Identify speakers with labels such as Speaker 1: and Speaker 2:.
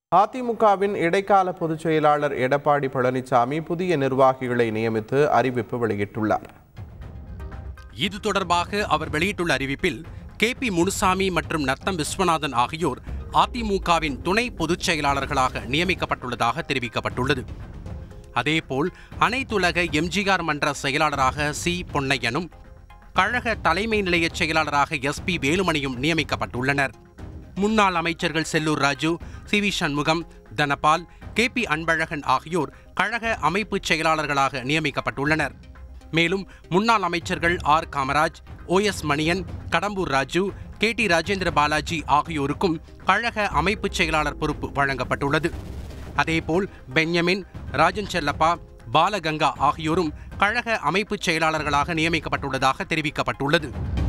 Speaker 1: அதிமுகவின் இடைக்கால பொதுச் செயலாளர் எடப்பாடி பழனிசாமி புதிய நிர்வாகிகளை நியமித்து அறிவிப்பு வெளியிட்டுள்ளார்
Speaker 2: இது தொடர்பாக அவர் வெளியிட்டுள்ள அறிவிப்பில் கே பி முனுசாமி மற்றும் நத்தம் விஸ்வநாதன் ஆகியோர் அதிமுகவின் துணை பொதுச் செயலாளர்களாக நியமிக்கப்பட்டுள்ளதாக தெரிவிக்கப்பட்டுள்ளது அதேபோல் அனைத்துலக எம்ஜிஆர் மன்ற செயலாளராக சி பொன்னையனும் கழக தலைமை நிலைய செயலாளராக எஸ் பி வேலுமணியும் நியமிக்கப்பட்டுள்ளனர் முன்னாள் அமைச்சர்கள் Sellur Raju C V Shanmugam Dhanapal K P Anbazhagan ஆகியோர் கழக அமைப்பு செயலாளர்களாக நியமிக்கப்பட்டுள்ளனர் மேலும் முன்னாள் அமைச்சர்கள் R Kamaraj O S Manian Kadambur Raju K T Rajendra Balaji ஆகியோருக்கும் கழக அமைப்பு செயலாளர் பொறுப்பு வழங்கப்பட்டுள்ளது அதேபோல் பென்யமின் ராஜன் செல்லப்பா பாலகங்கா ஆகியோரும் கழக அமைப்பு செயலாளர்களாக நியமிக்கப்பட்டுள்ளதாக தெரிவிக்கப்பட்டுள்ளது